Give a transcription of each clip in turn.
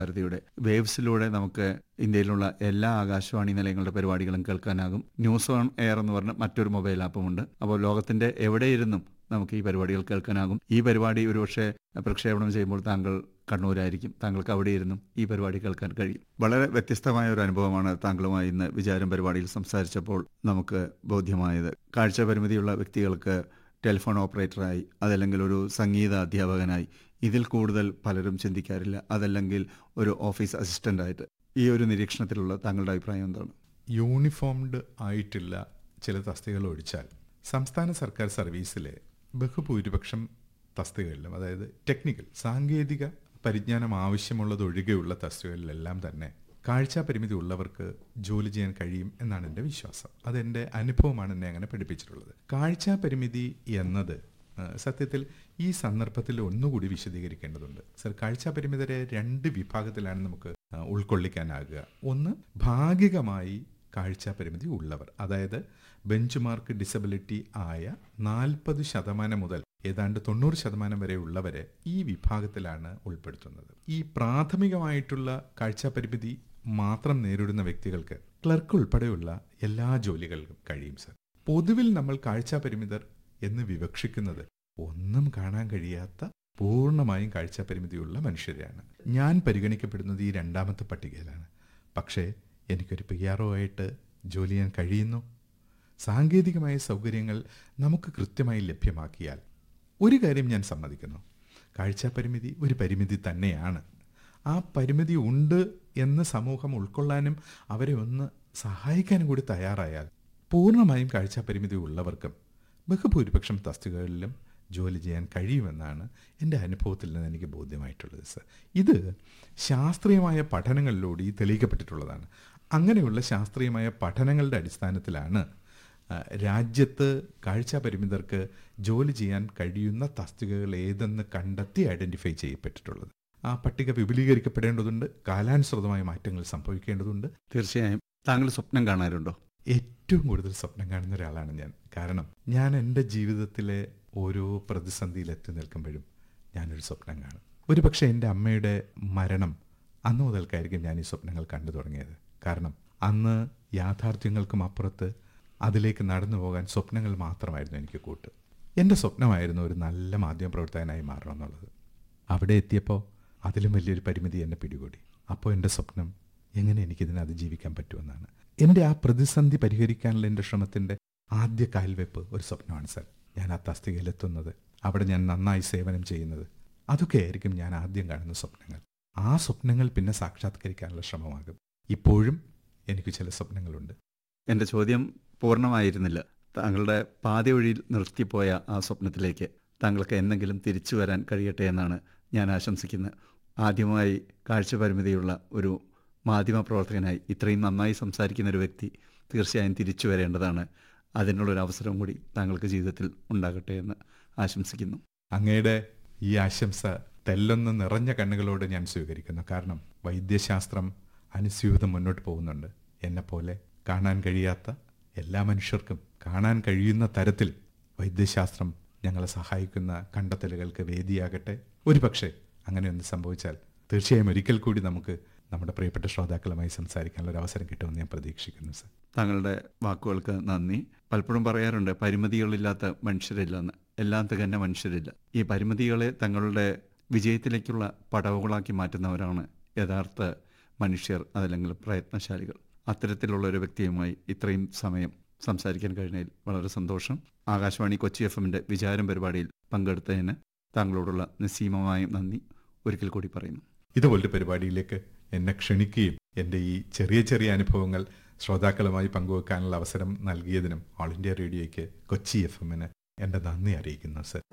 ഭാരതിയുടെ വേവ്സിലൂടെ നമുക്ക് ഇന്ത്യയിലുള്ള എല്ലാ ആകാശവാണി നിലയങ്ങളുടെ പരിപാടികളും കേൾക്കാനാകും ന്യൂസ് ഓൺ എയർ എന്ന് പറഞ്ഞ മറ്റൊരു മൊബൈൽ ആപ്പുമുണ്ട് അപ്പോൾ ലോകത്തിന്റെ എവിടെയിരുന്നും നമുക്ക് ഈ പരിപാടികൾ കേൾക്കാനാകും ഈ പരിപാടി ഒരുപക്ഷെ പ്രക്ഷേപണം ചെയ്യുമ്പോൾ താങ്കൾ കണ്ണൂരായിരിക്കും താങ്കൾക്ക് അവിടെ ഇരുന്നും ഈ പരിപാടി കേൾക്കാൻ കഴിയും വളരെ വ്യത്യസ്തമായ ഒരു അനുഭവമാണ് താങ്കളുമായി ഇന്ന് വിചാരം പരിപാടിയിൽ സംസാരിച്ചപ്പോൾ നമുക്ക് ബോധ്യമായത് കാഴ്ച പരിമിതിയുള്ള വ്യക്തികൾക്ക് ടെലിഫോൺ ഓപ്പറേറ്ററായി അതല്ലെങ്കിൽ ഒരു സംഗീത അധ്യാപകനായി ഇതിൽ കൂടുതൽ പലരും ചിന്തിക്കാറില്ല അതല്ലെങ്കിൽ ഒരു ഓഫീസ് അസിസ്റ്റന്റായിട്ട് ഈ ഒരു നിരീക്ഷണത്തിലുള്ള താങ്കളുടെ അഭിപ്രായം എന്താണ് യൂണിഫോംഡ് ആയിട്ടില്ല ചില തസ്തികകൾ ഒഴിച്ചാൽ സംസ്ഥാന സർക്കാർ സർവീസിലെ ബഹുഭൂരിപക്ഷം തസ്തികകളിലും അതായത് ടെക്നിക്കൽ സാങ്കേതിക പരിജ്ഞാനം ആവശ്യമുള്ളത് ഒഴികെയുള്ള തസ്തികകളിലെല്ലാം തന്നെ കാഴ്ചാ പരിമിതി ഉള്ളവർക്ക് ജോലി ചെയ്യാൻ കഴിയും എന്നാണ് എൻ്റെ വിശ്വാസം അതെൻ്റെ അനുഭവമാണ് എന്നെ അങ്ങനെ പഠിപ്പിച്ചിട്ടുള്ളത് കാഴ്ചാ പരിമിതി എന്നത് ആ, സത്യത്തിൽ ഈ സന്ദർഭത്തിൽ ഒന്നുകൂടി വിശദീകരിക്കേണ്ടതുണ്ട് സർ കാഴ്ചാ പരിമിതരെ രണ്ട് വിഭാഗത്തിലാണ് നമുക്ക് ആ, ഉൾക്കൊള്ളിക്കാനാകുക ഒന്ന് ഭാഗികമായി കാഴ്ചാ പരിമിതി ഉള്ളവർ അതായത് ബെഞ്ച് മാർക്ക് ഡിസബിലിറ്റി ആയ നാൽപ്പത് ശതമാനം മുതൽ ഏതാണ്ട് തൊണ്ണൂറ് ശതമാനം വരെ ഉള്ളവരെ ഈ വിഭാഗത്തിലാണ് ഉൾപ്പെടുത്തുന്നത് ഈ പ്രാഥമികമായിട്ടുള്ള കാഴ്ചാ പരിമിതി മാത്രം നേരിടുന്ന വ്യക്തികൾക്ക് ക്ലർക്ക് ഉൾപ്പെടെയുള്ള എല്ലാ ജോലികൾക്കും കഴിയും സർ പൊതുവിൽ നമ്മൾ കാഴ്ചാ പരിമിതർ എന്ന് വിവക്ഷിക്കുന്നത് ഒന്നും കാണാൻ കഴിയാത്ത പൂർണ്ണമായും കാഴ്ചാ പരിമിതിയുള്ള മനുഷ്യരെയാണ് ഞാൻ പരിഗണിക്കപ്പെടുന്നത് ഈ രണ്ടാമത്തെ പട്ടികയിലാണ് പക്ഷേ എനിക്കൊരു പി ആർ ആയിട്ട് ജോലി ചെയ്യാൻ കഴിയുന്നു സാങ്കേതികമായ സൗകര്യങ്ങൾ നമുക്ക് കൃത്യമായി ലഭ്യമാക്കിയാൽ ഒരു കാര്യം ഞാൻ സമ്മതിക്കുന്നു കാഴ്ചാ പരിമിതി ഒരു പരിമിതി തന്നെയാണ് ആ പരിമിതി ഉണ്ട് എന്ന് സമൂഹം ഉൾക്കൊള്ളാനും അവരെ ഒന്ന് സഹായിക്കാനും കൂടി തയ്യാറായാൽ പൂർണ്ണമായും കാഴ്ചാ പരിമിതി ഉള്ളവർക്കും ബഹുഭൂരിപക്ഷം തസ്തികകളിലും ജോലി ചെയ്യാൻ കഴിയുമെന്നാണ് എൻ്റെ അനുഭവത്തിൽ നിന്ന് എനിക്ക് ബോധ്യമായിട്ടുള്ളത് സർ ഇത് ശാസ്ത്രീയമായ പഠനങ്ങളിലൂടെ ഈ തെളിയിക്കപ്പെട്ടിട്ടുള്ളതാണ് അങ്ങനെയുള്ള ശാസ്ത്രീയമായ പഠനങ്ങളുടെ അടിസ്ഥാനത്തിലാണ് ആ, രാജ്യത്ത് കാഴ്ചാ പരിമിതർക്ക് ജോലി ചെയ്യാൻ കഴിയുന്ന തസ്തികകൾ ഏതെന്ന് കണ്ടെത്തി ഐഡന്റിഫൈ ചെയ്യപ്പെട്ടിട്ടുള്ളത് ആ പട്ടിക വിപുലീകരിക്കപ്പെടേണ്ടതുണ്ട് കാലാനുസൃതമായ മാറ്റങ്ങൾ സംഭവിക്കേണ്ടതുണ്ട് തീർച്ചയായും താങ്കൾ സ്വപ്നം കാണാറുണ്ടോ ഏറ്റവും കൂടുതൽ സ്വപ്നം കാണുന്ന ഒരാളാണ് ഞാൻ കാരണം ഞാൻ എൻ്റെ ജീവിതത്തിലെ ഓരോ പ്രതിസന്ധിയിൽ എത്തി നിൽക്കുമ്പോഴും ഞാനൊരു സ്വപ്നം കാണും ഒരു പക്ഷേ എൻ്റെ അമ്മയുടെ മരണം അന്ന് മുതൽക്കായിരിക്കും ഞാൻ ഈ സ്വപ്നങ്ങൾ കണ്ടു തുടങ്ങിയത് കാരണം അന്ന് യാഥാർത്ഥ്യങ്ങൾക്കും അപ്പുറത്ത് അതിലേക്ക് നടന്നു പോകാൻ സ്വപ്നങ്ങൾ മാത്രമായിരുന്നു എനിക്ക് കൂട്ട് എൻ്റെ സ്വപ്നമായിരുന്നു ഒരു നല്ല മാധ്യമപ്രവർത്തകനായി മാറണം എന്നുള്ളത് അവിടെ എത്തിയപ്പോൾ അതിലും വലിയൊരു പരിമിതി എന്നെ പിടികൂടി അപ്പോൾ എൻ്റെ സ്വപ്നം എങ്ങനെ എനിക്കിതിനെ അതിജീവിക്കാൻ പറ്റുമെന്നാണ് എൻ്റെ ആ പ്രതിസന്ധി പരിഹരിക്കാനുള്ള എൻ്റെ ശ്രമത്തിൻ്റെ ആദ്യ കാൽവെപ്പ് ഒരു സ്വപ്നമാണ് സർ ഞാൻ ആ തസ്തികയിലെത്തുന്നത് അവിടെ ഞാൻ നന്നായി സേവനം ചെയ്യുന്നത് അതൊക്കെയായിരിക്കും ഞാൻ ആദ്യം കാണുന്ന സ്വപ്നങ്ങൾ ആ സ്വപ്നങ്ങൾ പിന്നെ സാക്ഷാത്കരിക്കാനുള്ള ശ്രമമാകും ഇപ്പോഴും എനിക്ക് ചില സ്വപ്നങ്ങളുണ്ട് എൻ്റെ ചോദ്യം പൂർണ്ണമായിരുന്നില്ല താങ്കളുടെ പാതി വഴിയിൽ നിർത്തിപ്പോയ ആ സ്വപ്നത്തിലേക്ക് താങ്കൾക്ക് എന്തെങ്കിലും തിരിച്ചു വരാൻ കഴിയട്ടെ എന്നാണ് ഞാൻ ആശംസിക്കുന്നത് ആദ്യമായി കാഴ്ച പരിമിതിയുള്ള ഒരു മാധ്യമ പ്രവർത്തകനായി ഇത്രയും നന്നായി സംസാരിക്കുന്ന ഒരു വ്യക്തി തീർച്ചയായും തിരിച്ചു വരേണ്ടതാണ് അതിനുള്ളൊരു അവസരം കൂടി താങ്കൾക്ക് ജീവിതത്തിൽ ഉണ്ടാകട്ടെ എന്ന് ആശംസിക്കുന്നു അങ്ങയുടെ ഈ ആശംസ തെല്ലൊന്ന് നിറഞ്ഞ കണ്ണുകളോട് ഞാൻ സ്വീകരിക്കുന്നു കാരണം വൈദ്യശാസ്ത്രം അനുസ്യൂതം മുന്നോട്ട് പോകുന്നുണ്ട് എന്നെപ്പോലെ കാണാൻ കഴിയാത്ത എല്ലാ മനുഷ്യർക്കും കാണാൻ കഴിയുന്ന തരത്തിൽ വൈദ്യശാസ്ത്രം ഞങ്ങളെ സഹായിക്കുന്ന കണ്ടെത്തലുകൾക്ക് വേദിയാകട്ടെ ഒരുപക്ഷെ അങ്ങനെയൊന്ന് സംഭവിച്ചാൽ തീർച്ചയായും ഒരിക്കൽ കൂടി നമുക്ക് നമ്മുടെ പ്രിയപ്പെട്ട ശ്രോതാക്കളുമായി സംസാരിക്കാനുള്ള ഒരു അവസരം കിട്ടുമെന്ന് ഞാൻ പ്രതീക്ഷിക്കുന്നു സർ താങ്കളുടെ വാക്കുകൾക്ക് നന്ദി പലപ്പോഴും പറയാറുണ്ട് പരിമിതികളില്ലാത്ത മനുഷ്യരില്ലെന്ന് എല്ലാം തികഞ്ഞ മനുഷ്യരില്ല ഈ പരിമിതികളെ തങ്ങളുടെ വിജയത്തിലേക്കുള്ള പടവുകളാക്കി മാറ്റുന്നവരാണ് യഥാർത്ഥ മനുഷ്യർ അതല്ലെങ്കിൽ പ്രയത്നശാലികൾ അത്തരത്തിലുള്ള ഒരു വ്യക്തിയുമായി ഇത്രയും സമയം സംസാരിക്കാൻ കഴിഞ്ഞതിൽ വളരെ സന്തോഷം ആകാശവാണി കൊച്ചി എഫ് എമ്മിൻ്റെ വിചാരം പരിപാടിയിൽ പങ്കെടുത്തതിന് താങ്കളോടുള്ള നിസ്സീമമായ നന്ദി ഒരിക്കൽ കൂടി പറയുന്നു ഇതുപോലൊരു പരിപാടിയിലേക്ക് എന്നെ ക്ഷണിക്കുകയും എൻ്റെ ഈ ചെറിയ ചെറിയ അനുഭവങ്ങൾ ശ്രോതാക്കളുമായി പങ്കുവെക്കാനുള്ള അവസരം നൽകിയതിനും ഓൾ ഇന്ത്യ റേഡിയോയ്ക്ക് കൊച്ചി എഫ് എമ്മിന് എൻ്റെ നന്ദി അറിയിക്കുന്നു സർ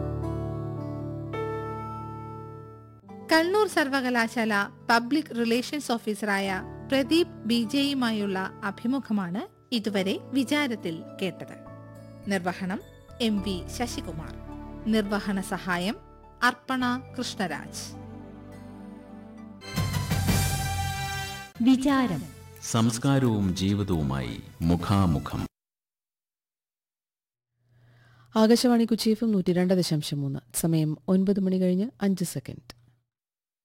കണ്ണൂർ സർവകലാശാല പബ്ലിക് റിലേഷൻസ് ഓഫീസറായ പ്രദീപ് ബി ജെയുമായുള്ള അഭിമുഖമാണ് ഇതുവരെ വിചാരത്തിൽ കേട്ടത് നിർവഹണം എം വി ശശികുമാർ നിർവഹണ സഹായം അർപ്പണ കൃഷ്ണരാജ് വിചാരം സംസ്കാരവും ജീവിതവുമായി മുഖാമുഖം ആകാശവാണി കൊച്ചി എഫ് എം നൂറ്റി രണ്ട് ദശാംശം മൂന്ന് സമയം ഒൻപത് മണി കഴിഞ്ഞ് അഞ്ച് സെക്കൻഡ്